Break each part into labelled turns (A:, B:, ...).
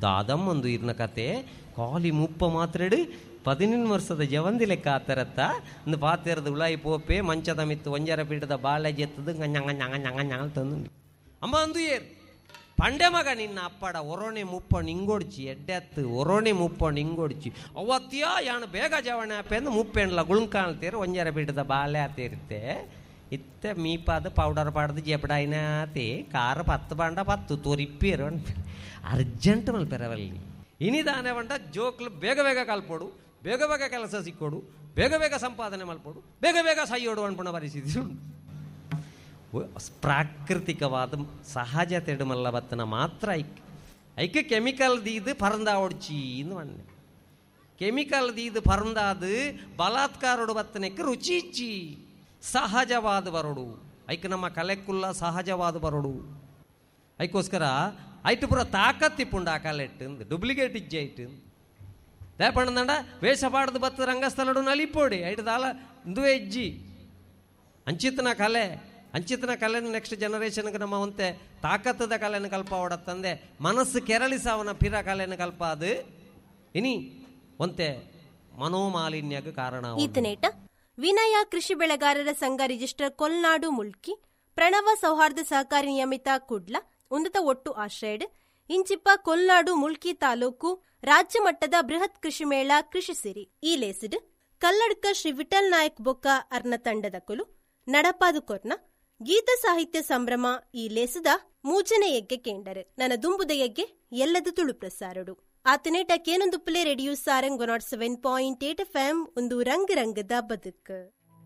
A: ದಾದಮ್ಮಂದು ಇರ್ನ ಕತೆ ಕಾಲಿ ಮುಪ್ಪ ಮಾತ್ರಡು ಪದಿನೆಂಟು ವರ್ಷದ ಜವಂದಿ ಲೆಕ್ಕ ಆತರತ್ತ ಒಂದು ಪಾತ್ರದ ಉಳಾಯಿ ಪೋಪೆ ಮಂಚದ ಮಿತ್ತು ಒಂಜರ ಪೀಠದ ಬಾಳೆ ಜೆತ್ತದು ಗಂಜಂಗ ಜಂಗ ಜಂಗ ಜಂಗ ತಂದು ಅಮ್ಮ ಅಂದು ಏರು ಪಂಡೆ ಮಗ ನಿನ್ನ ಅಪ್ಪಡ ಒರೋಣೆ ಮುಪ್ಪ ನಿಂಗೊಡ್ಚಿ ಎಡ್ಡೆತ್ತು ಒರೋಣೆ ಮುಪ್ಪ ನಿಂಗೊಡ್ಚಿ ಅವತ್ತ್ಯಾ ಯಾಣ ಬೇಗ ಜವಣೆ ಅಪ್ಪೆಂದು ಮುಪ್ಪೆಣ್ಲ ಗುಳುಂಕಾಣ್ತೀರು ಒಂಜರ ಪೀಠದ ಬಾಳೆ ಆತಿರುತ್ತೆ ಇತ್ತೆ ಮೀಪಾದ ಪೌಡರ್ ಪಾಡ್ದು ಜೆಪಡಾಯಿನಾತಿ ಕಾರ್ ಪತ್ತು ಬಾಂಡ ಪತ್ತು ತೋರಿಪ್ಪೇರು ಅರ್ಜೆಂಟ್ ಮಲ್ಪೆರವಲ್ಲಿ ಇನಿದಾನೆ ಬಂಡ ಜೋಕ್ಲು ಬೇಗ ಬೇಗ ಕಲ್ಪೋಡು ಬೇಗ ಬೇಗ ಕೆಲಸ ಸಿಕ್ಕೋಡು ಬೇಗ ಬೇಗ ಸಂಪಾದನೆ ಮಲ್ಪೋಡು ಬೇಗ ಬೇಗ ಸೈಯೋಡು ಅನ್ಪುಣ ಪರಿಸ್ಥಿತಿ ಉಂಟು ಒ- ಪ್ರಾಕೃತಿಕವಾದ ಸಹಜತೆಡು ಮಲ್ಲ ಬತ್ತನ ಮಾತ್ರ ಐಕ್ ಐಕ್ ಕೆಮಿಕಲ್ ದೀದು ಪರಂದ ಒಡ್ಚಿ ಎಂದು ಮಣ್ಣೆ ಕೆಮಿಕಲ್ ದೀದು ಪರಂದಾದು ಬಲಾತ್ಕಾರೋಡು ಬತ್ತನಕ್ಕೆ ರುಚಿ ಇಚ್ಚಿ ಸಹಜವಾದ ಬರೋಡು ಐಕ್ ನಮ್ಮ ಕಲೆಕ್ಕುಲ್ಲ ಸಹಜವಾದ ಬರೋಡು ಐಕೋಸ್ಕರ ಐಟು ಪುರ ತಾಕತ್ತಿಪ್ಪುಂಡು ಆ ಕಲೆಟ್ಟು ಡುಪ್ಲಿಕೇಟ್ ಇಜ್ಜೆ ಐಟು ದೇಪಣ್ಣಂಡ ವೇಷ ಪಾಡ್ದು ಬತ್ತ ರಂಗಸ್ಥಳಡು ನಲಿಪೋಡಿ ಐಟು ದಾಲ ಇಂದುವೆ ಇಜ್ಜಿ ಅಂಚಿತನ ಕಲೆ ಅಂಚಿತನ ಕಲೆನ ನೆಕ್ಸ್ಟ್ ಜನರೇಷನ್ಗೆ ನಮ್ಮ ಒಂತೆ ತಾಕತ್ತದ ಕಲೆನ ಕಲ್ಪ ಓಡತ್ತಂದೆ ಮನಸ್ಸು ಕೆರಳಿಸ ಅವನ ಪಿರ ಕಲೆನ ಕಲ್ಪ ಅದು ಇನಿ ಒಂತೆ ಮನೋಮಾಲಿನ್ಯಕ್ಕೆ ಕಾರಣ ಆವೊಂದು.
B: ಈತನೇಟ ವಿನಯ ಕೃಷಿ ಬೆಳೆಗಾರರ ಸಂಘ ರಿಜಿಸ್ಟರ್ ಕೊಲ್ನಾಡು ಮುಲ್ಕಿ ಪ್ರಣವ ಸೌಹಾರ್ದ ಸಹಕಾರಿ ನಿಯಮಿತ ಕುಡ್ಲ ಉನ್ನತ ಒಟ್ಟು ಆಶ್ರಯಡ್ ಇಂಚಿಪ್ಪ ಕೊಲ್ನಾಡು ಮುಲ್ಕಿ ತಾಲೂಕು ರಾಜ್ಯ ಮಟ್ಟದ ಬೃಹತ್ ಕೃಷಿ ಮೇಳ ಕೃಷಿ ಸಿರಿ ಈ ಲೇಸಿಡ್ ಕಲ್ಲಡ್ಕ ಶ್ರೀ ವಿಠಲ್ ನಾಯಕ್ ಬೊಕ್ಕ ಅರ್ನ ತಂಡದ ಕುಲು ನಡಪಾದು ಕೊರ್ನ ಗೀತ ಸಾಹಿತ್ಯ ಸಂಭ್ರಮ ಈ ಲೇಸದ ಮೂಜನೆ ಯಗ್ಗೆ ಕೇಂಡರ್ ನನ್ನ ದುಂಬುದ ಯಗ್ಗೆ ಎಲ್ಲದು ತುಳು ಪ್ರಸಾರಡು ಆತನೇಟ ಕೇನೊಂದುಪ್ಪಲೆ radio Sarang naught seven point eight F M ಒಂದು ರಂಗ್ ರಂಗದ ಬದುಕು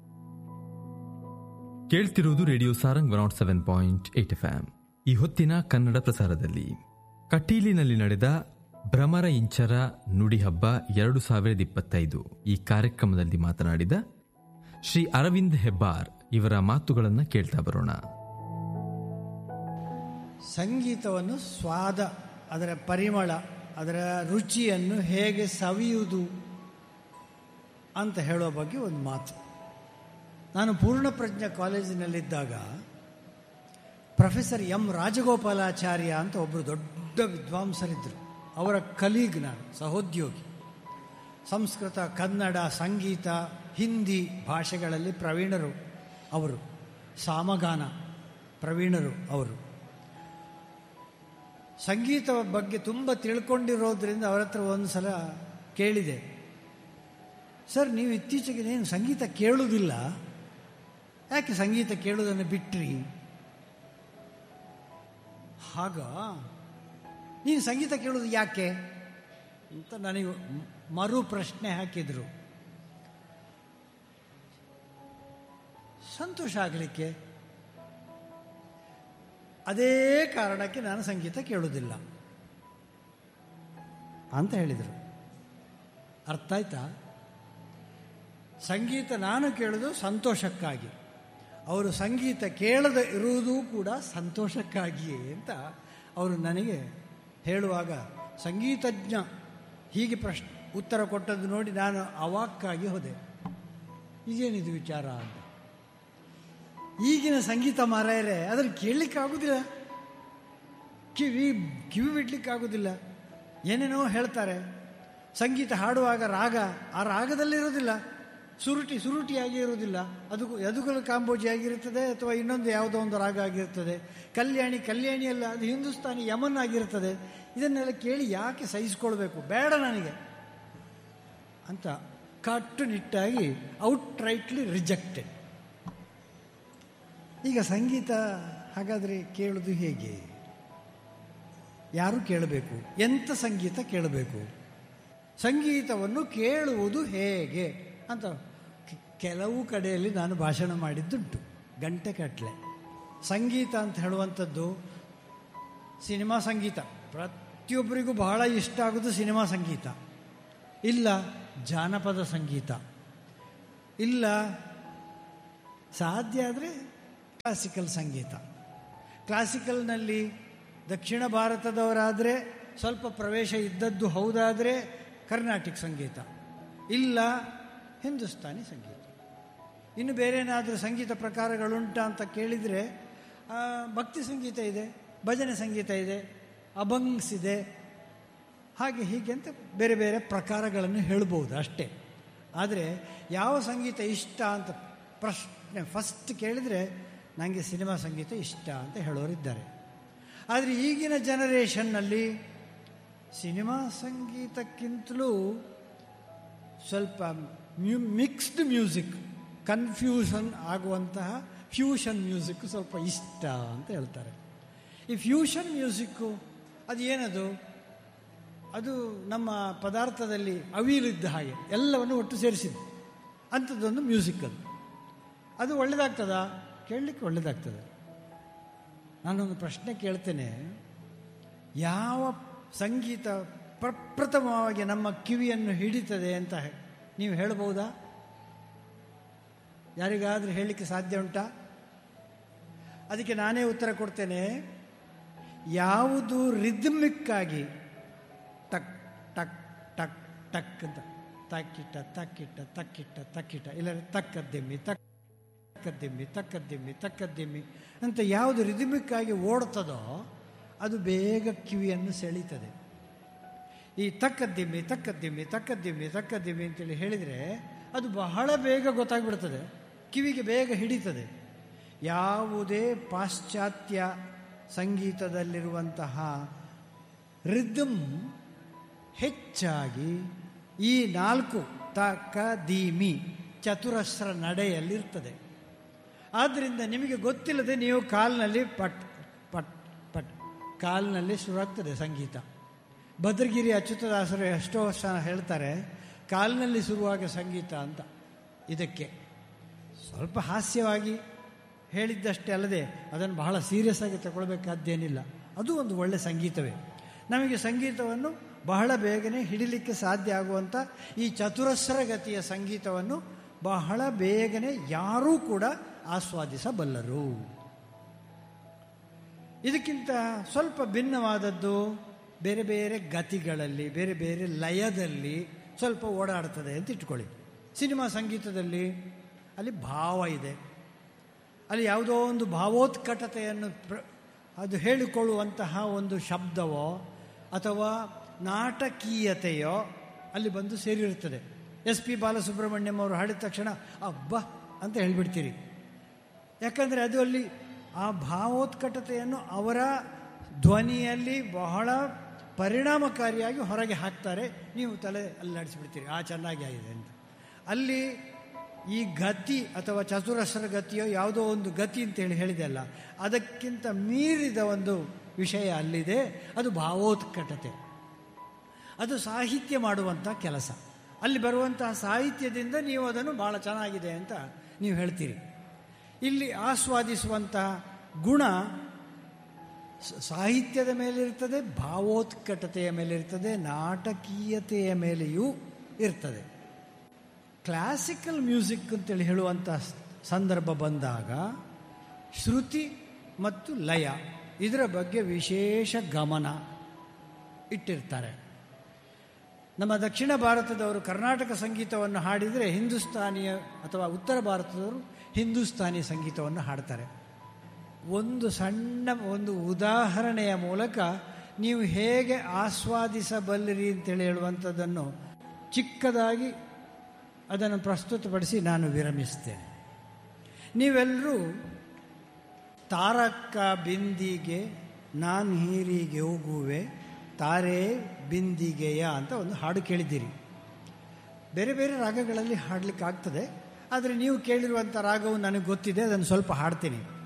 C: ಕೇಳ್ತಿರುವುದು radio Sarang one seven point eight F ಈ ಹೊತ್ತಿನ ಕನ್ನಡ ಪ್ರಸಾರದಲ್ಲಿ ಕಟೀಲಿನಲ್ಲಿ ನಡೆದ ಭ್ರಮರ ಇಂಚರ ನುಡಿ ಹಬ್ಬ ಎರಡು ಸಾವಿರದ ಇಪ್ಪತ್ತೈದು ಈ ಕಾರ್ಯಕ್ರಮದಲ್ಲಿ ಮಾತನಾಡಿದ ಶ್ರೀ ಅರವಿಂದ್ ಹೆಬ್ಬಾರ್ ಇವರ ಮಾತುಗಳನ್ನು ಕೇಳ್ತಾ ಬರೋಣ
D: ಸಂಗೀತವನ್ನು ಸ್ವಾದ ಅದರ ಪರಿಮಳ ಅದರ ರುಚಿಯನ್ನು ಹೇಗೆ ಸವಿಯುವುದು ಅಂತ ಹೇಳೋ ಬಗ್ಗೆ ಒಂದು ಮಾತು ನಾನು ಪೂರ್ಣಪ್ರಜ್ಞ ಕಾಲೇಜಿನಲ್ಲಿದ್ದಾಗ ಪ್ರೊಫೆಸರ್ ಎಂ ರಾಜಗೋಪಾಲಾಚಾರ್ಯ ಅಂತ ಒಬ್ಬರು ದೊಡ್ಡ ವಿದ್ವಾಂಸರಿದ್ದರು ಅವರ ಕಲೀಗ್ ನಾನು ಸಹೋದ್ಯೋಗಿ ಸಂಸ್ಕೃತ ಕನ್ನಡ ಸಂಗೀತ ಹಿಂದಿ ಭಾಷೆಗಳಲ್ಲಿ ಪ್ರವೀಣರು ಅವರು ಸಾಮಗಾನ ಪ್ರವೀಣರು ಅವರು ಸಂಗೀತ ಬಗ್ಗೆ ತುಂಬ ತಿಳ್ಕೊಂಡಿರೋದ್ರಿಂದ ಅವರ ಹತ್ರ ಒಂದು ಸಲ ಕೇಳಿದೆ ಸರ್ ನೀವು ಇತ್ತೀಚೆಗೆ ಏನು ಸಂಗೀತ ಕೇಳುವುದಿಲ್ಲ ಯಾಕೆ ಸಂಗೀತ ಕೇಳುವುದನ್ನು ಬಿಟ್ರಿ ಹಾಗ ನೀನು ಸಂಗೀತ ಕೇಳೋದು ಯಾಕೆ ಅಂತ ನನಗೆ ಮರು ಪ್ರಶ್ನೆ ಹಾಕಿದರು ಸಂತೋಷ ಆಗಲಿಕ್ಕೆ ಅದೇ ಕಾರಣಕ್ಕೆ ನಾನು ಸಂಗೀತ ಕೇಳುವುದಿಲ್ಲ ಅಂತ ಹೇಳಿದರು ಅರ್ಥ ಆಯ್ತಾ ಸಂಗೀತ ನಾನು ಕೇಳೋದು ಸಂತೋಷಕ್ಕಾಗಿ ಅವರು ಸಂಗೀತ ಕೇಳದೆ ಇರುವುದೂ ಕೂಡ ಸಂತೋಷಕ್ಕಾಗಿಯೇ ಅಂತ ಅವರು ನನಗೆ ಹೇಳುವಾಗ ಸಂಗೀತಜ್ಞ ಹೀಗೆ ಪ್ರಶ್ ಉತ್ತರ ಕೊಟ್ಟದ್ದು ನೋಡಿ ನಾನು ಅವಾಕ್ಕಾಗಿ ಹೋದೆ ಇದೇನಿದು ವಿಚಾರ ಅಂತ ಈಗಿನ ಸಂಗೀತ ಮಾರಾಯರೆ ಅದನ್ನು ಕೇಳಲಿಕ್ಕಾಗೋದಿಲ್ಲ ಕಿವಿ ಕಿವಿ ಬಿಡ್ಲಿಕ್ಕಾಗೋದಿಲ್ಲ ಏನೇನೋ ಹೇಳ್ತಾರೆ ಸಂಗೀತ ಹಾಡುವಾಗ ರಾಗ ಆ ರಾಗದಲ್ಲಿರೋದಿಲ್ಲ ಸುರುಟಿ ಸುರುಟಿಯಾಗಿ ಇರುವುದಿಲ್ಲ ಅದು ಯದುಕುಲ ಕಾಂಬೋಜಿ ಆಗಿರುತ್ತದೆ ಅಥವಾ ಇನ್ನೊಂದು ಯಾವುದೋ ಒಂದು ರಾಗ ಆಗಿರುತ್ತದೆ ಕಲ್ಯಾಣಿ ಕಲ್ಯಾಣಿ ಅಲ್ಲ ಅದು ಹಿಂದೂಸ್ತಾನಿ ಯಮನ್ ಆಗಿರುತ್ತದೆ ಇದನ್ನೆಲ್ಲ ಕೇಳಿ ಯಾಕೆ ಸಹಿಸ್ಕೊಳ್ಬೇಕು ಬೇಡ ನನಗೆ ಅಂತ ಕಟ್ಟುನಿಟ್ಟಾಗಿ ಔಟ್ರೈಟ್ಲಿ ರಿಜೆಕ್ಟೆಡ್ ಈಗ ಸಂಗೀತ ಹಾಗಾದರೆ ಕೇಳೋದು ಹೇಗೆ ಯಾರು ಕೇಳಬೇಕು ಎಂಥ ಸಂಗೀತ ಕೇಳಬೇಕು ಸಂಗೀತವನ್ನು ಕೇಳುವುದು ಹೇಗೆ ಅಂತ ಕೆ- ಕೆಲವು ಕಡೆಯಲ್ಲಿ ನಾನು ಭಾಷಣ ಮಾಡಿದ್ದುಂಟು ಗಂಟೆ ಕಟ್ಟಲೆ ಸಂಗೀತ ಅಂತ ಹೇಳುವಂಥದ್ದು ಸಿನಿಮಾ ಸಂಗೀತ ಪ್ರತಿಯೊಬ್ಬರಿಗೂ ಬಹಳ ಇಷ್ಟ ಆಗೋದು ಸಿನಿಮಾ ಸಂಗೀತ ಇಲ್ಲ ಜಾನಪದ ಸಂಗೀತ ಇಲ್ಲ ಸಾಧ್ಯ ಆದರೆ ಕ್ಲಾಸಿಕಲ್ ಸಂಗೀತ ಕ್ಲಾಸಿಕಲ್ನಲ್ಲಿ ದಕ್ಷಿಣ ಭಾರತದವರಾದರೆ ಸ್ವಲ್ಪ ಪ್ರವೇಶ ಇದ್ದದ್ದು ಹೌದಾದರೆ ಕರ್ನಾಟಿಕ್ ಸಂಗೀತ ಇಲ್ಲ ಹಿಂದೂಸ್ತಾನಿ ಸಂಗೀತ ಇನ್ನು ಬೇರೆ ಏನಾದರೂ ಸಂಗೀತ ಪ್ರಕಾರಗಳುಂಟಾ ಅಂತ ಕೇಳಿದರೆ ಆ, ಭಕ್ತಿ ಸಂಗೀತ ಇದೆ ಭಜನೆ ಸಂಗೀತ ಇದೆ ಅಭಂಗ್ಸ್ ಇದೆ ಹಾಗೆ ಹೀಗೆ ಅಂತ ಬೇರೆ ಬೇರೆ ಪ್ರಕಾರಗಳನ್ನು ಹೇಳ್ಬೋದು ಅಷ್ಟೇ ಆದರೆ ಯಾವ ಸಂಗೀತ ಇಷ್ಟ ಅಂತ ಪ್ರಶ್ನೆ ಫಸ್ಟ್ ಕೇಳಿದರೆ ನನಗೆ ಸಿನಿಮಾ ಸಂಗೀತ ಇಷ್ಟ ಅಂತ ಹೇಳೋರಿದ್ದಾರೆ ಆದರೆ ಈಗಿನ ಜನರೇಷನ್ನಲ್ಲಿ ಸಿನಿಮಾ ಸಂಗೀತಕ್ಕಿಂತಲೂ ಸ್ವಲ್ಪ ಮ್ಯೂ ಮಿಕ್ಸ್ಡ್ ಮ್ಯೂಸಿಕ್ ಕನ್ಫ್ಯೂಷನ್ ಆಗುವಂತಹ ಫ್ಯೂಷನ್ ಮ್ಯೂಸಿಕ್ ಸ್ವಲ್ಪ ಇಷ್ಟ ಅಂತ ಹೇಳ್ತಾರೆ ಈ ಫ್ಯೂಷನ್ ಮ್ಯೂಸಿಕ್ಕು ಅದು ಏನದು ಅದು ನಮ್ಮ ಪದಾರ್ಥದಲ್ಲಿ ಅವಿಲಿದ್ದ ಹಾಗೆ ಎಲ್ಲವನ್ನು ಒಟ್ಟು ಸೇರಿಸಿದ್ದು ಅಂಥದ್ದೊಂದು ಮ್ಯೂಸಿಕ್ ಅದು ಅದು ಒಳ್ಳೆಯದಾಗ್ತದಾ ಕೇಳಲಿಕ್ಕೆ ಒಳ್ಳೆಯದಾಗ್ತದೆ ನಾನೊಂದು ಪ್ರಶ್ನೆ ಕೇಳ್ತೇನೆ ಯಾವ ಸಂಗೀತ ಪ್ರಪ್ರಥಮವಾಗಿ ನಮ್ಮ ಕಿವಿಯನ್ನು ಹಿಡಿತದೆ ಅಂತ ನೀವು ಹೇಳ್ಬೋದಾ ಯಾರಿಗಾದರೂ ಹೇಳಲಿಕ್ಕೆ ಸಾಧ್ಯ ಉಂಟಾ ಅದಕ್ಕೆ ನಾನೇ ಉತ್ತರ ಕೊಡ್ತೇನೆ ಯಾವುದು ರಿದ್ಮಿಕ್ಕಾಗಿ ಟಕ್ ಟಕ್ ಟಕ್ ಟಕ್ ಅಂತ ತಕ್ಕಿಟ್ಟ ತಕ್ಕಿಟ್ಟ ತಕ್ಕಿಟ್ಟ ತಕ್ಕಿಟ್ಟ ಇಲ್ಲದ್ರೆ ತಕ್ಕದ್ದೆಮ್ಮಿ ತಕ್ ತಕ್ಕದ್ದೆಮ್ಮಿ ತಕ್ಕದ್ದೆಮ್ಮಿ ತಕ್ಕದ್ದೆಮ್ಮಿ ಅಂತ ಯಾವುದು ರಿದ್ಮಿಕ್ಕಾಗಿ ಓಡ್ತದೋ ಅದು ಬೇಗ ಕಿವಿಯನ್ನು ಸೆಳೀತದೆ ಈ ತಕ್ಕದ್ದಿಮ್ಮಿ ತಕ್ಕದ್ದಿಮ್ಮಿ ತಕ್ಕದ್ದಿಮ್ಮಿ ತಕ್ಕದ್ದಿಮ್ಮಿ ಅಂತೇಳಿ ಹೇಳಿದರೆ ಅದು ಬಹಳ ಬೇಗ ಗೊತ್ತಾಗ್ಬಿಡ್ತದೆ ಕಿವಿಗೆ ಬೇಗ ಹಿಡಿತದೆ ಯಾವುದೇ ಪಾಶ್ಚಾತ್ಯ ಸಂಗೀತದಲ್ಲಿರುವಂತಹ ರಿದಮ್ ಹೆಚ್ಚಾಗಿ ಈ ನಾಲ್ಕು ತಕ ದೀಮಿ ಚತುರಸ್ರ ನಡೆಯಲ್ಲಿರ್ತದೆ ಆದ್ದರಿಂದ ನಿಮಗೆ ಗೊತ್ತಿಲ್ಲದೆ ನೀವು ಕಾಲಿನಲ್ಲಿ ಪಟ್ ಪಟ್ ಪಟ್ ಕಾಲಿನಲ್ಲಿ ಶುರುವಾಗ್ತದೆ ಸಂಗೀತ ಭದ್ರಗಿರಿ ಅಚ್ಯುತದಾಸರು ಎಷ್ಟೋ ವರ್ಷ ಹೇಳ್ತಾರೆ ಕಾಲಿನಲ್ಲಿ ಶುರುವಾಗ ಸಂಗೀತ ಅಂತ ಇದಕ್ಕೆ ಸ್ವಲ್ಪ ಹಾಸ್ಯವಾಗಿ ಹೇಳಿದ್ದಷ್ಟೇ ಅಲ್ಲದೆ ಅದನ್ನು ಬಹಳ ಸೀರಿಯಸ್ ಆಗಿ ತಗೊಳ್ಬೇಕಾದ್ದೇನಿಲ್ಲ ಅದು ಒಂದು ಒಳ್ಳೆಯ ಸಂಗೀತವೇ ನಮಗೆ ಸಂಗೀತವನ್ನು ಬಹಳ ಬೇಗನೆ ಹಿಡಿಲಿಕ್ಕೆ ಸಾಧ್ಯ ಆಗುವಂಥ ಈ ಚತುರಸ್ರ ಗತಿಯ ಸಂಗೀತವನ್ನು ಬಹಳ ಬೇಗನೆ ಯಾರೂ ಕೂಡ ಆಸ್ವಾದಿಸಬಲ್ಲರು ಇದಕ್ಕಿಂತ ಸ್ವಲ್ಪ ಭಿನ್ನವಾದದ್ದು ಬೇರೆ ಬೇರೆ ಗತಿಗಳಲ್ಲಿ ಬೇರೆ ಬೇರೆ ಲಯದಲ್ಲಿ ಸ್ವಲ್ಪ ಓಡಾಡ್ತದೆ ಅಂತ ಇಟ್ಕೊಳ್ಳಿ ಸಿನಿಮಾ ಸಂಗೀತದಲ್ಲಿ ಅಲ್ಲಿ ಭಾವ ಇದೆ ಅಲ್ಲಿ ಯಾವುದೋ ಒಂದು ಭಾವೋತ್ಕಟತೆಯನ್ನು ಪ್ರ ಅದು ಹೇಳಿಕೊಳ್ಳುವಂತಹ ಒಂದು ಶಬ್ದವೋ ಅಥವಾ ನಾಟಕೀಯತೆಯೋ ಅಲ್ಲಿ ಬಂದು ಸೇರಿರುತ್ತದೆ ಎಸ್ ಪಿ ಬಾಲಸುಬ್ರಹ್ಮಣ್ಯಂ ಅವರು ಹಾಡಿದ ತಕ್ಷಣ ಅಬ್ಬ ಅಂತ ಹೇಳಿಬಿಡ್ತೀರಿ ಯಾಕಂದರೆ ಅದು ಅಲ್ಲಿ ಆ ಭಾವೋತ್ಕಟತೆಯನ್ನು ಅವರ ಧ್ವನಿಯಲ್ಲಿ ಬಹಳ ಪರಿಣಾಮಕಾರಿಯಾಗಿ ಹೊರಗೆ ಹಾಕ್ತಾರೆ ನೀವು ತಲೆ ಅಲ್ಲಾಡಿಸಿಬಿಡ್ತೀರಿ ಆ ಚೆನ್ನಾಗಿ ಆಗಿದೆ ಅಂತ ಅಲ್ಲಿ ಈ ಗತಿ ಅಥವಾ ಚತುರಸ್ರ ಗತಿಯೋ ಯಾವುದೋ ಒಂದು ಗತಿ ಅಂತೇಳಿ ಹೇಳಿದೆ ಅಲ್ಲ ಅದಕ್ಕಿಂತ ಮೀರಿದ ಒಂದು ವಿಷಯ ಅಲ್ಲಿದೆ ಅದು ಭಾವೋತ್ಕಟತೆ ಅದು ಸಾಹಿತ್ಯ ಮಾಡುವಂಥ ಕೆಲಸ ಅಲ್ಲಿ ಬರುವಂತಹ ಸಾಹಿತ್ಯದಿಂದ ನೀವು ಅದನ್ನು ಭಾಳ ಚೆನ್ನಾಗಿದೆ ಅಂತ ನೀವು ಹೇಳ್ತೀರಿ ಇಲ್ಲಿ ಆಸ್ವಾದಿಸುವಂತಹ ಗುಣ ಸಾಹಿತ್ಯದ ಮೇಲಿರ್ತದೆ ಭಾವೋತ್ಕಟತೆಯ ಮೇಲಿರ್ತದೆ ನಾಟಕೀಯತೆಯ ಮೇಲೆಯೂ ಇರ್ತದೆ ಕ್ಲಾಸಿಕಲ್ ಮ್ಯೂಸಿಕ್ ಅಂತೇಳಿ ಹೇಳುವಂಥ ಸಂದರ್ಭ ಬಂದಾಗ ಶ್ರುತಿ ಮತ್ತು ಲಯ ಇದರ ಬಗ್ಗೆ ವಿಶೇಷ ಗಮನ ಇಟ್ಟಿರ್ತಾರೆ ನಮ್ಮ ದಕ್ಷಿಣ ಭಾರತದವರು ಕರ್ನಾಟಕ ಸಂಗೀತವನ್ನು ಹಾಡಿದರೆ ಹಿಂದೂಸ್ತಾನಿಯ ಅಥವಾ ಉತ್ತರ ಭಾರತದವರು ಹಿಂದೂಸ್ತಾನಿ ಸಂಗೀತವನ್ನು ಹಾಡ್ತಾರೆ ಒಂದು ಸಣ್ಣ ಒಂದು ಉದಾಹರಣೆಯ ಮೂಲಕ ನೀವು ಹೇಗೆ ಆಸ್ವಾದಿಸಬಲ್ಲಿರಿ ಅಂತೇಳಿ ಹೇಳುವಂಥದ್ದನ್ನು ಚಿಕ್ಕದಾಗಿ ಅದನ್ನು ಪ್ರಸ್ತುತಪಡಿಸಿ ನಾನು ವಿರಮಿಸ್ತೇನೆ ನೀವೆಲ್ಲರೂ ತಾರಕ್ಕ ಬಿಂದಿಗೆ ನಾನು ಹೀರಿಗೆ ಹೋಗುವೆ ತಾರೆ ಬಿಂದಿಗೆಯ ಅಂತ ಒಂದು ಹಾಡು ಕೇಳಿದ್ದೀರಿ ಬೇರೆ ಬೇರೆ ರಾಗಗಳಲ್ಲಿ ಹಾಡಲಿಕ್ಕೆ ಆಗ್ತದೆ ಆದರೆ ನೀವು ಕೇಳಿರುವಂಥ ರಾಗವು ನನಗೆ ಗೊತ್ತಿದೆ ಅದನ್ನು ಸ್ವಲ್ಪ ಹಾಡ್ತೀನಿ